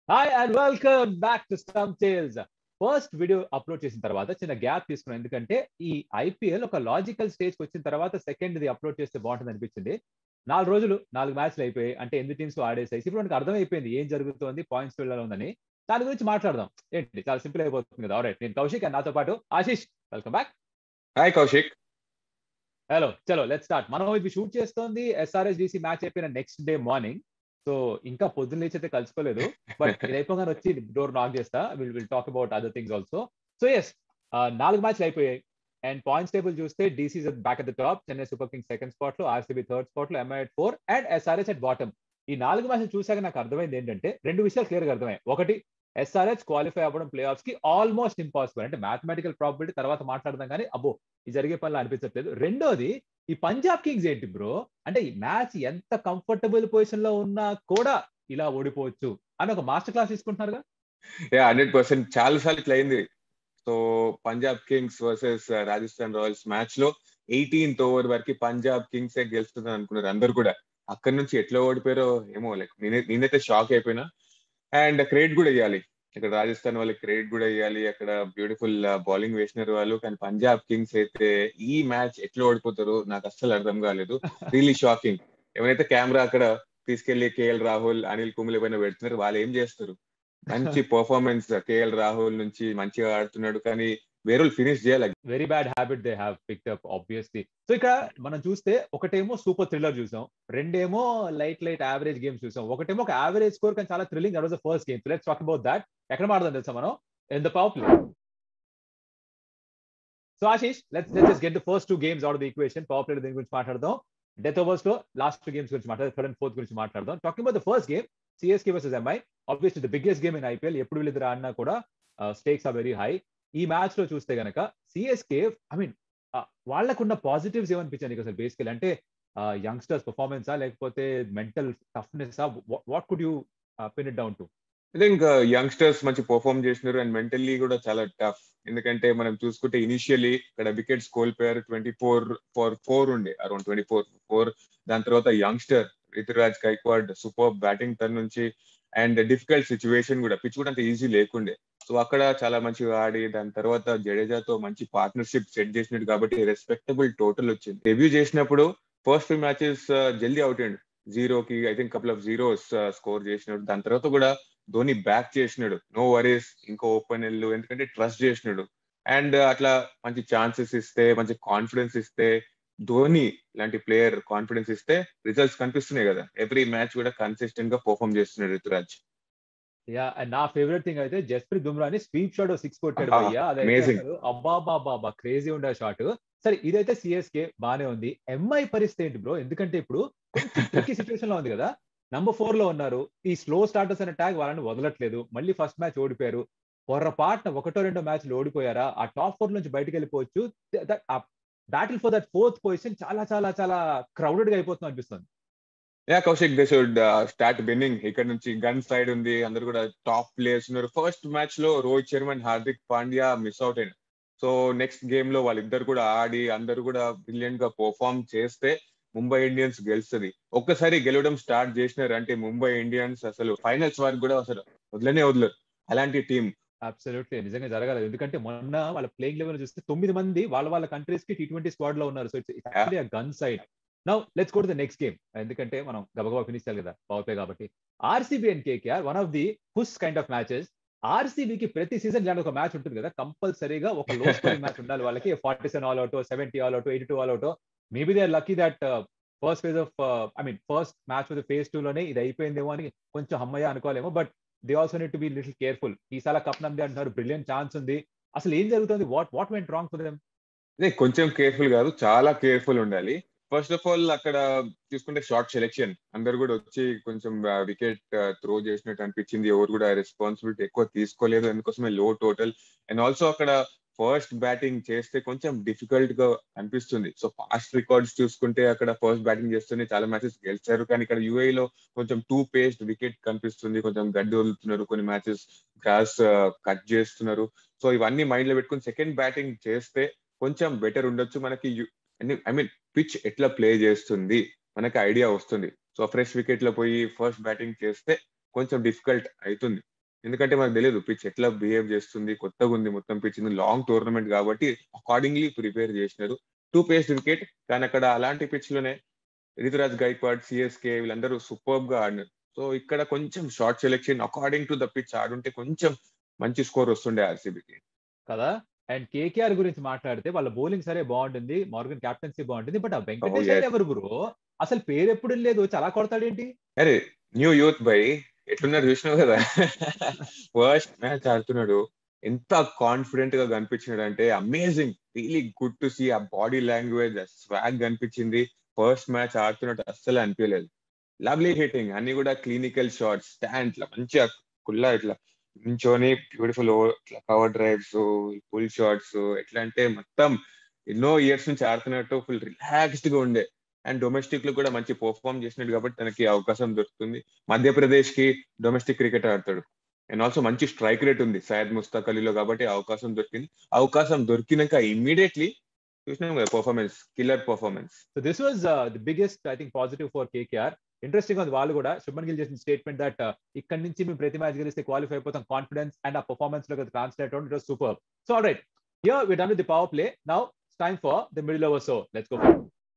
Hi and welcome back to stump tales first video upload చేసిన తర్వాత చిన్న gap తీసుకున్నాం ఎందుకంటే ఈ ఐపీఎల్ ఒక లాజికల్ స్టేజ్ వచ్చిన తర్వాత సెకండ్ ది అప్లోడ్ చేస్తే బాగుంటుంది అనిపించింది నాలుగు రోజులు నాలుగు మ్యాచ్లు అయిపోయాయి అంటే ఎన్ని టీమ్స్ ఆడేసాయి ఇప్పుడు మనకు అర్థమైపోయింది ఏం జరుగుతుంది పాయింట్స్ ఫీల్డ్ ఉందని దాని గురించి మాట్లాడదాం ఏంటి చాలా సింపుల్ అయిపోతుంది కదా రైట్ నేను కౌశిక్ అండ్ నాతో పాటు Ashish welcome back hi Kaushik hello చలో లెట్ స్టార్ట్ మనం ఇది షూట్ చేస్తోంది ఎస్ఆర్ఎస్ డిసి మ్యాచ్ అయిపోయిన నెక్స్ట్ డే మార్నింగ్ సో ఇంకా పొద్దున్న లేచి అయితే కలుసుకోలేదు బట్ ఇది అయిపోగానే వచ్చి డోర్ నాక్ చేస్తా will will talk about other things also so yes నాలుగు మ్యాచ్లు అయిపోయాయి అండ్ పాయింట్స్ టేబుల్ చూస్తే DC back at the top Chennai super kings second spot లో ఆర్సీబీ థర్డ్ స్పాట్ లో MI four and SRS at bottom ఈ నాలుగు మ్యాచ్లు చూసాక నాకు అర్థమైంది ఏంటంటే రెండు విషయాలు క్లియర్ గా అర్థమయ్యాయి ఒకటి ఎస్ఆర్హెచ్ క్వాలిఫై అవ్వడం ప్లే ఆఫ్స్ కి ఆల్మోస్ట్ ఇంపాసిబుల్ అంటే మ్యాథమెటికల్ ప్రాబిలిటీ తర్వాత మాట్లాడదాం కానీ అబ్బో ఇది జరిగే పనులు అనిపించట్లేదు రెండోది ఈ పంజాబ్ కింగ్స్ ఏంటి బ్రో అంటే ఈ మ్యాచ్ ఎంత కంఫర్టబుల్ పొజిషన్ లో ఉన్నా కూడా ఇలా ఓడిపోవచ్చు అని ఒక మాస్టర్ క్లాస్ తీసుకుంటున్నారుగా హండ్రెడ్ పర్సెంట్ చాలా సార్లు ఇట్లా అయింది సో Punjab kings versus Rajasthan royals match లో ఎయిటీన్త్ ఓవర్ వరకు పంజాబ్ కింగ్స్ గెలుస్తుంది అనుకున్నారు అందరు కూడా అక్కడ నుంచి ఎట్లా ఓడిపోయారో ఏమో లైక్ నేనే నేనైతే షాక్ అయిపోయినా అండ్ క్రెడిట్ కూడా ఇవ్వాలి ఇక్కడ రాజస్థాన్ వాళ్ళకి క్రెడిట్ కూడా ఇవ్వాలి అక్కడ బ్యూటిఫుల్ బౌలింగ్ వేసినారు వాళ్ళు కానీ పంజాబ్ కింగ్స్ అయితే ఈ మ్యాచ్ ఎట్లా ఓడిపోతారో నాకు అస్సలు అర్థం కాలేదు రియలీ షాకింగ్ ఎవరైతే కెమెరా అక్కడ తీసుకెళ్లి కేఎల్ రాహుల్ అనిల్ కుంబ్లే పైన పెడుతున్నారు వాళ్ళు ఏం చేస్తారు మంచి పర్ఫార్మెన్స్ కేఎల్ రాహుల్ నుంచి మంచిగా ఆడుతున్నాడు కానీ వేరే ఫినిష్ చేయాలి very bad habit they have picked up obviously so ఇక్కడ మనం చూస్తే ఒకటేమో సూపర్ థ్రిల్లర్ చూసాం రెండేమో లైట్ లైట్ యావరేజ్ గేమ్స్ చూసాం ఒకటేమో ఒక యావరేజ్ స్కోర్ కానీ చాలా thrilling that was the first game let's talk about that ఎక్కడ మాడదాం తెలుసా మనం in the power play so Ashish let's let's get the first two games out the equation power play దీని గురించి మాట్లాడదాం డెత్ ఓవర్స్ లో లాస్ట్ టూ గేమ్స్ గురించి మాట్లాడదాం థర్డ్ అండ్ ఫోర్త్ గురించి మాట్లాడదాం talking about the first game CSK versus MI obviously the biggest game in IPL ఎప్పుడు వీళ్ళిద్దరు ఆడినా కూడా స్టేక్స్ ఆర్ వెరీ హై ఈ మ్యాచ్ లో చూస్తే గనక సిఎస్కే ఐ మీన్ వాళ్ళకున్న పాజిటివ్స్ ఏమనిపించాయి నీకు అసలు బేసికల్ అంటే యంగ్స్టర్స్ పర్ఫార్మెన్సా లేకపోతే mental toughness what could you pin it down to I think youngsters మంచి పర్ఫార్మ్ చేసినారు అండ్ మెంటల్లీ కూడా చాలా టఫ్ ఎందుకంటే మనం చూసుకుంటే ఇనిషియలీ ఇక్కడ వికెట్స్ కోల్పోయారు ట్వంటీ ఫోర్ ఫోర్ ఫోర్ ఉండే అరౌండ్ ట్వంటీ ఫోర్ ఫోర్ దాని తర్వాత youngster Rituraj Gaikwad super batting turn నుంచి అండ్ డిఫికల్ట్ సిచ్యువేషన్ కూడా పిచ్ కూడా అంత ఈజీ లేకుండే సో అక్కడ చాలా మంచిగా ఆడి దాని తర్వాత జడేజాతో మంచి పార్ట్నర్షిప్ సెట్ చేసినట్టు కాబట్టి రెస్పెక్టబుల్ టోటల్ వచ్చింది రివ్యూ చేసినప్పుడు ఫస్ట్ త్రీ మ్యాచెస్ జల్దీ అవుట్ అండ్ జీరోకి I think couple of zeros score చేసినాడు దాని తర్వాత కూడా ధోని బ్యాక్ చేసినాడు నో వరీస్ ఇంకో ఓపెన్ ఎల్లు ఎందుకంటే ట్రస్ట్ చేసినాడు అండ్ అట్లా మంచి ఛాన్సెస్ ఇస్తే మంచి కాన్ఫిడెన్స్ ఇస్తే ధోని లాంటి ప్లేయర్ కాన్ఫిడెన్స్ ఇస్తే రిజల్ట్స్ కనిపిస్తున్నాయి కదా ఎవ్రీ మ్యాచ్ కూడా కన్సిస్టెంట్ గా పర్ఫామ్ చేస్తున్నాడు ఋతురాజ్ యా నా ఫేవరెట్ థింగ్ అయితే జస్ప్రీత్ బుమ్రాని స్వీప్ షాట్ సిక్స్ కొట్టాడు భయ్యా అదైతే అబ్బా బాబా క్రేజీ ఉండే షాట్ సరే ఇదైతే సిఎస్కే బానే ఉంది ఎంఐ పరిస్థితి ఏంటి బ్రో ఎందుకంటే ఇప్పుడు కొంచెం సిచ్యువేషన్ లో ఉంది కదా నంబర్ ఫోర్ లో ఉన్నారు ఈ స్లో స్టార్టర్స్ అనే ట్యాగ్ వాళ్ళని వదలట్లేదు మళ్ళీ ఫస్ట్ మ్యాచ్ ఓడిపోయారు పొరపాటున ఒకటో రెండో మ్యాచ్లు ఓడిపోయారా ఆ టాప్ ఫోర్ నుంచి బయటకు వెళ్ళిపోవచ్చు battle for that fourth position చాలా చాలా చాలా క్రౌడెడ్ గా అయిపోతుంది అనిపిస్తుంది yeah Kaushik they should start winning ఇక్కడ నుంచి గన్ సైడ్ ఉంది అందరు కూడా టాప్ ప్లేయర్స్ ఉన్నారు ఫస్ట్ మ్యాచ్ లో Rohit Sharma and Hardik Pandya miss out అయిన సో నెక్స్ట్ గేమ్ లో వాళ్ళిద్దరు కూడా ఆడి అందరు కూడా బ్రిలియంట్ గా పర్ఫామ్ చేస్తే ముంబై ఇండియన్స్ గెలుస్తుంది ఒక్కసారి గెలవడం స్టార్ట్ చేసినారు అంటే ముంబై ఇండియన్స్ అసలు ఫైనల్స్ వరకు కూడా అసలు వదిలేనే వదలరు అలాంటి టీం అబ్సల్యూట్లీ నిజంగా జరగలేదు ఎందుకంటే మొన్న వాళ్ళ ప్లేయింగ్ లెవెల్ చూస్తే తొమ్మిది మంది వాళ్ళ వాళ్ళ కంట్రీస్ కి టీ ట్వంటీ స్క్వాడ్ లో ఉన్నారు so it's gun side now let's go to the next game ఎందుకంటే మనం గబగబా ఫినిష్ చేయాలి కదా పవర్ ప్లే కాబట్టి RCB and KKR one of the push kind of matches ఆర్సీబీకి ప్రతి సీజన్ ఇలాంటి ఒక మ్యాచ్ ఉంటుంది కదా కంపల్సరీగా ఒక లో స్కోరింగ్ మ్యాచ్ ఉండాలి వాళ్ళకి forty seven all out seventy all out eighty two all out maybe they are lucky that first phase of I mean first match with phase two లోనే ఇది అయిపోయిందేమో అని కొంచెం హమ్మయ్య అనుకోలేమో but they also need to be little careful ఈసారి cup నంది అంటున్నారు బ్రిలియన్ ఛాన్స్ ఉంది అసలు ఏం జరుగుతుంది what what went wrong for them కొంచెం కేర్ఫుల్ కాదు చాలా కేర్ఫుల్ ఉండాలి ఫస్ట్ ఆఫ్ ఆల్ అక్కడ చూసుకుంటే షార్ట్ సెలెక్షన్ అందరు కూడా వచ్చి కొంచెం వికెట్ త్రో చేసినట్టు అనిపించింది ఎవరు కూడా రెస్పాన్సిబిలిటీ ఎక్కువ తీసుకోలేదు అందుకోసమే లో టోటల్ అండ్ ఆల్సో అక్కడ ఫస్ట్ బ్యాటింగ్ చేస్తే కొంచెం డిఫికల్ట్ గా అనిపిస్తుంది సో ఫాస్ట్ రికార్డ్స్ చూసుకుంటే అక్కడ ఫస్ట్ బ్యాటింగ్ చేస్తూనే చాలా మ్యాచెస్ గెలిచారు కానీ ఇక్కడ యూఏ లో కొంచెం టూ పేస్ట్ వికెట్ కనిపిస్తుంది కొంచెం గడ్డి వదులుతున్నారు కొన్ని మ్యాచెస్ గ్రాస్ కట్ చేస్తున్నారు సో ఇవన్నీ మైండ్ లో పెట్టుకుని సెకండ్ బ్యాటింగ్ చేస్తే కొంచెం బెటర్ ఉండొచ్చు మనకి ఐ మీన్ పిచ్ ఎట్లా ప్లే చేస్తుంది మనకి ఐడియా వస్తుంది సో ఫ్రెష్ వికెట్ లో పోయి ఫస్ట్ బ్యాటింగ్ చేస్తే కొంచెం డిఫికల్ట్ అవుతుంది ఎందుకంటే మనకు తెలియదు పిచ్ ఎట్లా బిహేవ్ చేస్తుంది కొత్తగా ఉంది మొత్తం పిచ్ లాంగ్ టోర్నమెంట్ కాబట్టి అకార్డింగ్లీ ప్రిపేర్ చేసినారు టూ పేస్ వికెట్ కానీ అక్కడ అలాంటి పిచ్ లోనే రితురాజ్ గైక్వాడ్ సిఎస్కే వీళ్ళందరూ సూపర్ గా ఆడినారు సో ఇక్కడ కొంచెం short selection according to the pitch ఆడుంటే కొంచెం మంచి స్కోర్ వస్తుండే ఆర్సీబీకి కదా అండ్ కేకేఆర్ గురించి మాట్లాడితే వాళ్ళ బౌలింగ్ సరే బాగుంటుంది మార్గన్ క్యాప్టెన్సీ బాగుంటుంది బట్ ఆ వెంకటేష్ yes. ఎవరు బ్రో అసలు పేరు ఎప్పుడు లేదు చాలా కొడతాడేంటి అరే న్యూ యూత్ బై ఎట్లున్నారు చూసినావు కదా ఫస్ట్ మ్యాచ్ ఆడుతున్నాడు ఎంత కాన్ఫిడెంట్ గా కనిపించినాడు అంటే amazing really good to see ఆ బాడీ లాంగ్వేజ్ స్వాగ్ కనిపించింది ఫస్ట్ మ్యాచ్ ఆడుతున్నట్టు అస్సలు అనిపించలేదు లవ్లీ హిట్టింగ్ అన్ని కూడా క్లినికల్ షాట్స్ స్టాండ్ ఇట్లా మంచిగా కుల్లా ఇట్లా నించోని బ్యూటిఫుల్ ఇట్లా కవర్ డ్రైవ్స్ ఫుల్ షాట్స్ ఎట్లా అంటే మొత్తం ఎన్నో ఇయర్స్ నుంచి ఆడుతున్నట్టు ఫుల్ రిలాక్స్డ్ గా ఉండే అండ్ డొమెస్టిక్ లో కూడా మంచి పర్ఫార్మ్ చేసినట్టు కాబట్టి తనకి అవకాశం దొరుకుతుంది మధ్యప్రదేశ్ కి డొమెస్టిక్ క్రికెట్ ఆడతాడు అండ్ ఆల్సో మంచి స్ట్రైక్ రేట్ ఉంది సయ్యద్ ముస్తాక్ అలీలో కాబట్టి అవకాశం దొరికింది అవకాశం దొరికినాక ఇమ్మీడియట్లీ చూసినాం కదా performance killer performance so this was the biggest I think positive for KKR interesting ఉంది వాళ్ళు కూడా శుభన్ గిల్ చేసిన స్టేట్మెంట్ దట్ ఇక్కడ నుంచి మేము ప్రతి మ్యాచ్ గెలిస్తే క్వాలిఫై అయిపోతాం కాన్ఫిడెన్స్ అండ్ ఆ పర్ఫార్మెన్స్ లో ట్రాన్స్లేట్ అవుతుంది it was super so all right here we done with the power play now time for the middle over so let's go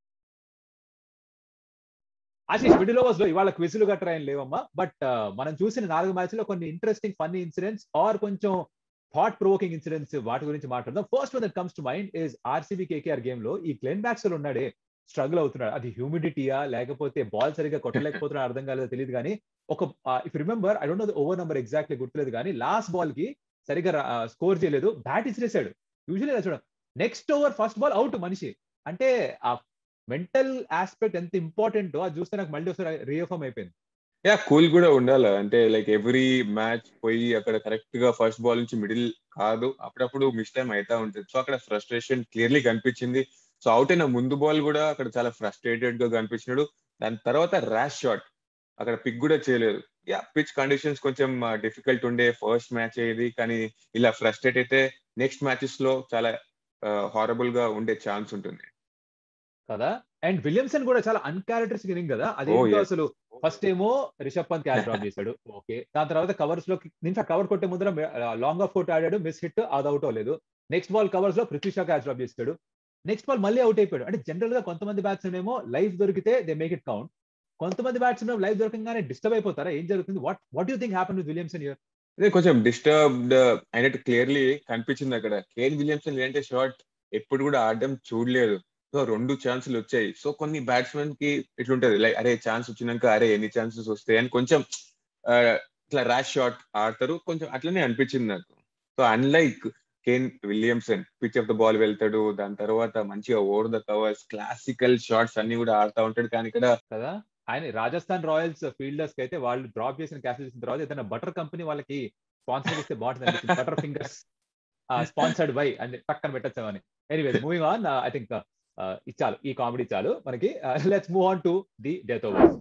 Ashish middle overs లో ఇవాళ క్విజ్లు గట్రా ఏం లేవమ్మా బట్ మనం చూసిన నాలుగు మ్యాచ్ లో కొన్ని ఇంట్రెస్టింగ్ ఫన్నీ ఇన్సిడెంట్స్ ఆర్ కొంచెం థాట్ ప్రొవోకింగ్ ఇన్సిడెంట్స్ వాటి గురించి మాట్లాడదాం first one that comes to mind is RCB KKR game లో ఈ గ్లెన్ బ్యాక్స్లో ఉన్నాడే స్ట్రగుల్ అవుతున్నాడు అది హ్యూమిడిటీయా లేకపోతే బాల్ సరిగ్గా కొట్టలేకపోతున్నా అర్థం కాలేదో తెలియదు కానీ ఒక if remember I don't know over number exactly గుర్తులేదు కానీ లాస్ట్ బాల్ కి సరిగ్గా స్కోర్ చేయలేదు బ్యాట్ ఇసిరేసాడు యూజువల్లీ చూడ next over first ball out మనిషి అంటే ఆ మెంటల్ ఆస్పెక్ట్ ఎంత ఇంపార్టెంట్ అది చూస్తే నాకు మళ్ళీ ఒకసారి రీఎఫర్మ్ అయిపోయింది యా కూల్ కూడా ఉండాలి అంటే లైక్ ఎవ్రీ మ్యాచ్ పోయి అక్కడ కరెక్ట్ గా ఫస్ట్ బాల్ నుంచి మిడిల్ కాదు అప్పుడప్పుడు మిస్ టైం అవుతా ఉంటుంది సో అక్కడ ఫ్రస్ట్రేషన్ క్లియర్లీ కనిపించింది సో అవుట్ అయిన ముందు బాల్ కూడా అక్కడ చాలా ఫ్రస్ట్రేటెడ్ గా కనిపించినాడు దాని తర్వాత ర్యాష్ షాట్ అక్కడ పిక్ కూడా చేయలేదు యా పిచ్ కండిషన్స్ కొంచెం డిఫికల్ట్ ఉండే ఫస్ట్ మ్యాచ్ అయ్యేది కానీ ఇలా ఫ్రస్ట్రేట్ అయితే నెక్స్ట్ మ్యాచెస్ లో చాలా హారబుల్ గా ఉండే ఛాన్స్ ఉంటుంది కదా అండ్ విలియమ్సన్ కూడా చాలా అన్క్యారెక్టర్స్ ఇన్నింగ్ కదా అదే Oh, yes. అసలు ఫస్ట్ ఏమో రిషబ్ పంత్ క్యాచ్ డ్రాప్ చేశాడు ఓకే దాని తర్వాత కవర్స్ లో నుంచి కవర్ కొట్టే ముందర లాంగ్ ఆఫ్ ఫోట్ ఆడాడు మిస్ హిట్ అది అవుట్ అవ్వలేదు నెక్స్ట్ బాల్ కవర్స్ లో పృథ్వీ షా క్యాచ్ డ్రాప్ చేశాడు నెక్స్ట్ బాల్ మళ్ళీ అవుట్ అయిపోయాడు అంటే జనరల్ గా కొంతమంది బ్యాట్స్మెన్ ఏమో లైఫ్ దొరికితే దే మేక్ ఇట్ కౌంట్ కొంతమంది బ్యాట్స్మెన్ లైఫ్ దొరకగానే డిస్టర్బ్ అయిపోతారా ఏం జరుగుతుంది what what you think happen with Williamson here అదే కొంచెం డిస్టర్బ్డ్ అయినట్టు క్లియర్లీ కనిపించింది అక్కడ కేన్ విలియమ్సన్ లేదంటే షాట్ ఎప్పుడు కూడా ఆడడం చూడలేదు సో రెండు ఛాన్సులు వచ్చాయి సో కొన్ని బ్యాట్స్మెన్ కి ఇట్లుంటది లైక్ అరే ఛాన్స్ వచ్చినాక అరే ఎన్ని ఛాన్సెస్ వస్తాయి అని కొంచెం ఆ, ఇట్లా ర్యాష్ షాట్ ఆడతారు కొంచెం అట్లనే అనిపించింది నాకు so unlike Kane Williamson pitch of the ball వెళ్తాడు దాని తర్వాత మంచిగా over the covers classical shots అన్ని కూడా ఆడుతా ఉంటాడు కానీ ఇక్కడ కదా ఆయన రాజస్థాన్ రాయల్స్ ఫీల్డర్స్ కి అయితే వాళ్ళు డ్రాప్ చేసిన క్యాచ్ చేసిన తర్వాత ఏదైనా బటర్ కంపెనీ వాళ్ళకి స్పాన్సర్ ఇస్తే బాగుంటుంది బటర్ ఫింగర్స్ స్పాన్సర్డ్ బై అని పక్కన పెట్టచ్చామని anyways moving on I think ఇచ్చాలు ఈ కామెడీ చాలు మనకి let's move on to the death overs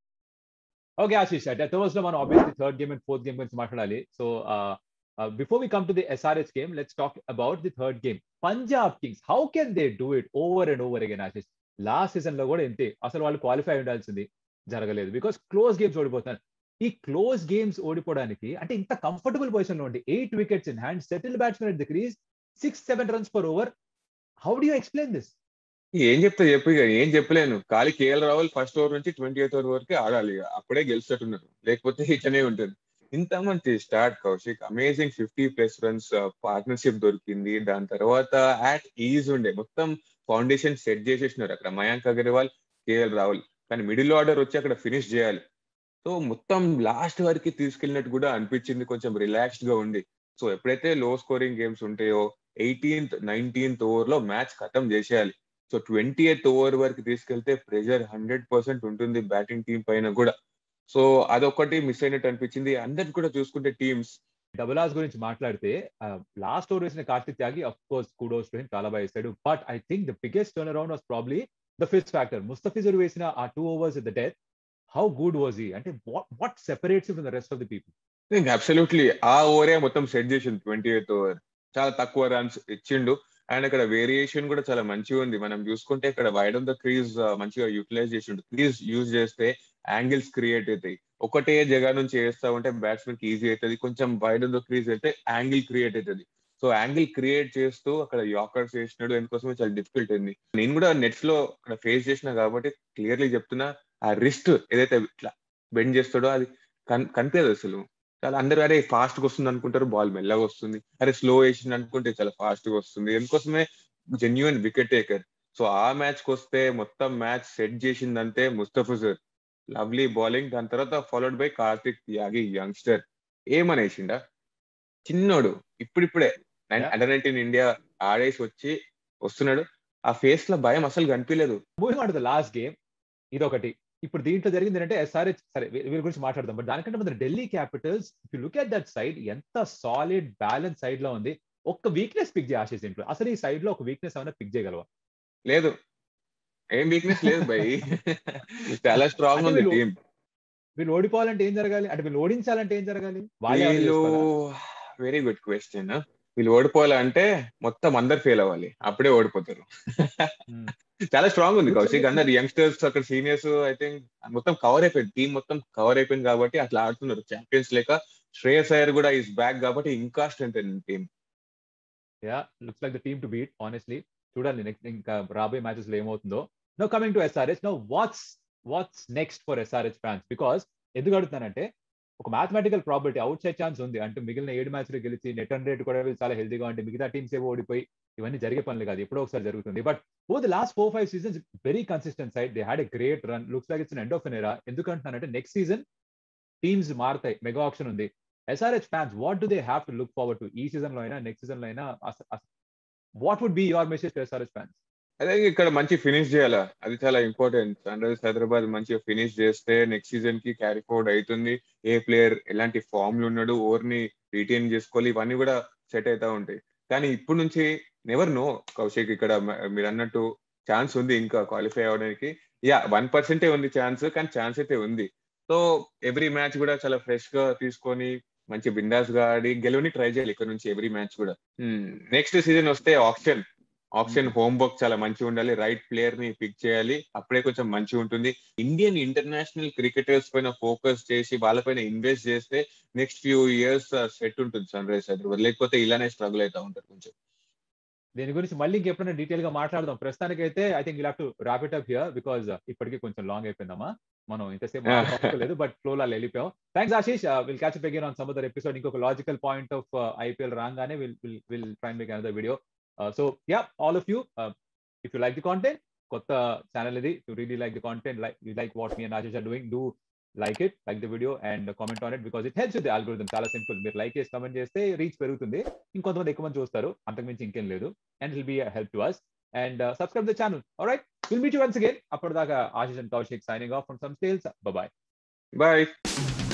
okay Ashish death overs లో మనం obviously third game and fourth game గురించి మాట్లాడాలి so before we come to the SRH game let's talk about the third game Punjab Kings how can they do it over and over again Ashish last season లో కూడా ఇంతే అసలు వాళ్ళు qualify ఉండాల్సింది జరగలేదు because close games ఓడిపోతున్నారు ఈ క్లోజ్ గేమ్స్ ఓడిపోవడానికి అంటే ఇంత కంఫర్టబుల్ పొజిషన్ లో ఉండి eight wickets in hand settle batsmen at the crease six seven runs per over how do you explain this ఏం చెప్తా చెప్పు ఇక ఏం చెప్పలేను ఖాళీ కేఎల్ రాహుల్ ఫస్ట్ ఓవర్ నుంచి ట్వంటీ ఎయిత్ ఓవర్ వరకు ఆడాలి ఇక అప్పుడే గెలిచేట్టున్నారు లేకపోతే ఇట్లనే ఉంటుంది ఇంత మంచి start Kaushik amazing fifty plus runs partnership దొరికింది దాని తర్వాత యాట్ ఈజ్ ఉండే మొత్తం ఫౌండేషన్ సెట్ చేసేసినారు అక్కడ మయాంక్ అగర్వాల్ కేఎల్ రాహుల్ కానీ మిడిల్ ఆర్డర్ వచ్చి అక్కడ ఫినిష్ చేయాలి సో మొత్తం లాస్ట్ వరకు తీసుకెళ్ళినట్టు కూడా అనిపించింది కొంచెం రిలాక్స్డ్ గా ఉంది సో ఎప్పుడైతే లో స్కోరింగ్ గేమ్స్ ఉంటాయో ఎయిటీన్త్ నైన్టీన్త్ ఓవర్ లో మ్యాచ్ ఖతం చేసేయాలి సో ట్వంటీ ఎయిత్ ఓవర్ వరకు తీసుకెళ్తే ప్రెషర్ హండ్రెడ్ పర్సెంట్ ఉంటుంది బ్యాటింగ్ టీం పైన కూడా సో అదొకటి మిస్ అయినట్టు అనిపించింది అందరికి కూడా చూసుకుంటే టీమ్స్ డబుల్ ఆర్స్ గురించి మాట్లాడితే లాస్ట్ ఓవర్ వేసిన Kartik Tyagi of course kudos to చాలా బాగా వేస్తాడు but I think the biggest turn around was probably the fifth factor Mustafizur వేసిన ఆ two overs the death how good was ఈ అంటే what separates from the rest of the people absolutely ఆ ఓవరే మొత్తం సెట్ చేసింది ట్వంటీ ఎయిత్ ఓవర్ చాలా తక్కువ రన్స్ ఇచ్చిండు అండ్ అక్కడ వేరియేషన్ కూడా చాలా మంచిగా ఉంది మనం చూసుకుంటే ఇక్కడ వైడ్ ఆఫ్ ద క్రీజ్ మంచిగా యూటిలైజ్ చేసిండు క్రీజ్ యూజ్ చేస్తే యాంగిల్స్ క్రియేట్ అవుతాయి ఒకటే జగ నుంచి వేస్తా ఉంటే బ్యాట్స్మెన్ కి ఈజీ అవుతుంది కొంచెం వైడ్ ద క్రీజ్ అయితే యాంగిల్ క్రియేట్ అవుతుంది సో యాంగిల్ క్రియేట్ చేస్తూ అక్కడ యాకర్స్ వేసినాడు ఎందుకోసమే చాలా డిఫికల్ట్ అయింది నేను కూడా నెట్స్ లో అక్కడ ఫేస్ చేసిన కాబట్టి క్లియర్లీ చెప్తున్నా ఆ రిస్ట్ ఏదైతే ఇట్లా బెండ్ చేస్తాడో అది కనిపించదు అసలు చాలా అందరూ అరే ఫాస్ట్ గా వస్తుంది అనుకుంటారు బాల్ మెల్లగా వస్తుంది అరే స్లో వేసింది అనుకుంటే చాలా ఫాస్ట్ గా వస్తుంది ఎందుకోసమే జెన్యున్ వికెట్ టేకర్ సో ఆ మ్యాచ్ కి వస్తే మొత్తం మ్యాచ్ సెట్ చేసిందంటే ముస్తఫిజర్ లవ్లీ బౌలింగ్ దాని తర్వాత ఫాలోడ్ బై కార్తిక్ యాగి యంగ్స్టర్ ఏమనేసిండా చిన్నోడు ఇప్పుడిప్పుడే అండర్ నైన్టీన్ ఇండియా ఆడేసి వచ్చి వస్తున్నాడు ఆ ఫేస్ లో భయం అసలు కనిపించలేదు moving on the last game ఇదొకటి ఇప్పుడు దీంట్లో జరిగింది ఏంటంటే ఎస్ఆర్హెచ్ సరే వీళ్ళ గురించి మాట్లాడదాం బట్ దానికంటే ముందు Delhi Capitals if look at that side ఎంత సాలిడ్ బ్యాలెన్స్ సైడ్ లో ఉంది ఒక్క వీక్నెస్ పిక్ చేయ ఆశేష్ దీంట్లో అసలు ఈ సైడ్ లో ఒక వీక్నెస్ ఏమైనా పిక్ చేయగలవా లేదు ఏం వీక్నెస్ లేదు బై చాలా స్ట్రాంగ్ ఉంది టీం వీళ్ళు ఓడిపోవాలంటే ఏం జరగాలి అంటే వీళ్ళు ఓడించాలంటే ఏం జరగాలి వీళ్ళు వెరీ గుడ్ క్వశ్చన్ వీళ్ళు ఓడిపోవాలంటే మొత్తం అందరు ఫెయిల్ అవ్వాలి అప్పుడే ఓడిపోతారు చాలా స్ట్రాంగ్ ఉంది కౌశిక్ అందరు యంగ్స్టర్స్ అక్కడ సీనియర్స్ ఐ థింక్ మొత్తం కవర్ అయిపోయింది టీం మొత్తం కవర్ అయిపోయింది కాబట్టి అట్లా ఆడుతున్నారు ఛాంపియన్స్ లేక శ్రేయస్ అయ్యర్ కూడా ఈస్ బ్యాక్ కాబట్టి ఇంకా స్ట్రెంత్ అయింది team yeah looks like the team to beat honestly చూడాలి నెక్స్ట్ ఇంకా రాబోయే మ్యాచెస్ లో ఏమవుతుందో no coming to SRH no what's what's next for SRH fans because ఎందుకు అడుగుతానంటే ఒక mathematical probability outside chance ఉంది అంటే మిగిలిన ఏడు మ్యాచ్లు గెలిచి నెట్ రన్ రేట్ కూడా చాలా హెల్తీగా ఉంటే మిగతా టీమ్స్ ఏవో ఓడిపోయి ఇవన్నీ జరిగే పనులు కాదు ఎప్పుడో ఒకసారి జరుగుతుంది but oh the last four five seasons very consistent side they had a great run looks like it's end of an era ఎందుకంటున్నానంటే నెక్స్ట్ సీజన్ టీమ్స్ మారుతాయి మెగా ఆప్షన్ ఉంది SRH fans what do they have to look forward to ఈ season లో అయినా next season లో అయినా what would be your message to SRH fans అదే ఇక్కడ మంచి ఫినిష్ చేయాలా అది చాలా ఇంపార్టెంట్ సన్ రైజర్స్ హైదరాబాద్ మంచిగా ఫినిష్ చేస్తే నెక్స్ట్ సీజన్ కి క్యారీ ఫోర్డ్ అవుతుంది ఏ ప్లేయర్ ఎలాంటి ఫామ్ లో ఉన్నాడు ఓవర్ని రిటైన్ చేసుకోవాలి ఇవన్నీ కూడా సెట్ అవుతా ఉంటాయి కానీ ఇప్పుడు నుంచి నెవర్ నో కౌశిక్ ఇక్కడ మీరు అన్నట్టు ఛాన్స్ ఉంది ఇంకా క్వాలిఫై అవడానికి యా వన్ పర్సెంటే ఉంది ఛాన్స్ కానీ ఛాన్స్ అయితే ఉంది సో ఎవ్రీ మ్యాచ్ కూడా చాలా ఫ్రెష్ గా తీసుకొని మంచి బిందాస్ గా ఆడి గెలవని ట్రై చేయాలి ఇక్కడ నుంచి ఎవ్రీ మ్యాచ్ కూడా నెక్స్ట్ సీజన్ వస్తే ఆప్షన్ ఆప్షన్ హోంవర్క్ చాలా మంచిగా ఉండాలి రైట్ ప్లేయర్ ని పిక్ చేయాలి అప్పుడే కొంచెం మంచిగా ఉంటుంది ఇండియన్ ఇంటర్నేషనల్ క్రికెటర్స్ పైన ఫోకస్ చేసి వాళ్ళపైన ఇన్వెస్ట్ చేస్తే నెక్స్ట్ ఫ్యూ ఇయర్స్ సెట్ ఉంటుంది సన్ రైజ్ హైదరాబాద్ లేకపోతే ఇలానే స్ట్రగుల్ అవుతా ఉంటారు కొంచెం దీని గురించి మళ్ళీ ఇంకెప్పుడైనా డీటెయిల్ గా మాట్లాడదాం ప్రస్తుతానికి అయితే ఐ థింక్ ఇలా to wrap it up here because ఇప్పటికీ కొంచెం లాంగ్ అయిపోయిందమ్మా మనం ఇంతసేపు లేదు బట్ ఫ్లో లా వెళ్ళిపోయాం thanks Ashish will catch up again on some other episode ఇంకొక లాజికల్ పాయింట్ ఆఫ్ ఐపీఎల్ రాగానే will will will try make another video so yeah all of you if you like the content కొత్త channel ఇది you really like the content like you like what me and Ashish are doing do like it like the video and comment on it because it helps with algorithm చాలా simple మీరు like చేసి comment చేస్తే reach పెరుగుతుంది ఇంకొంతమంది ఎక్కువ మంది చూస్తారు అంతకుమించి ఇంకేం లేదు and will be help to us and subscribe the channel right will meet you once again అప్పటిదాకా Ashish and Kaushik signing off from some stales bye bye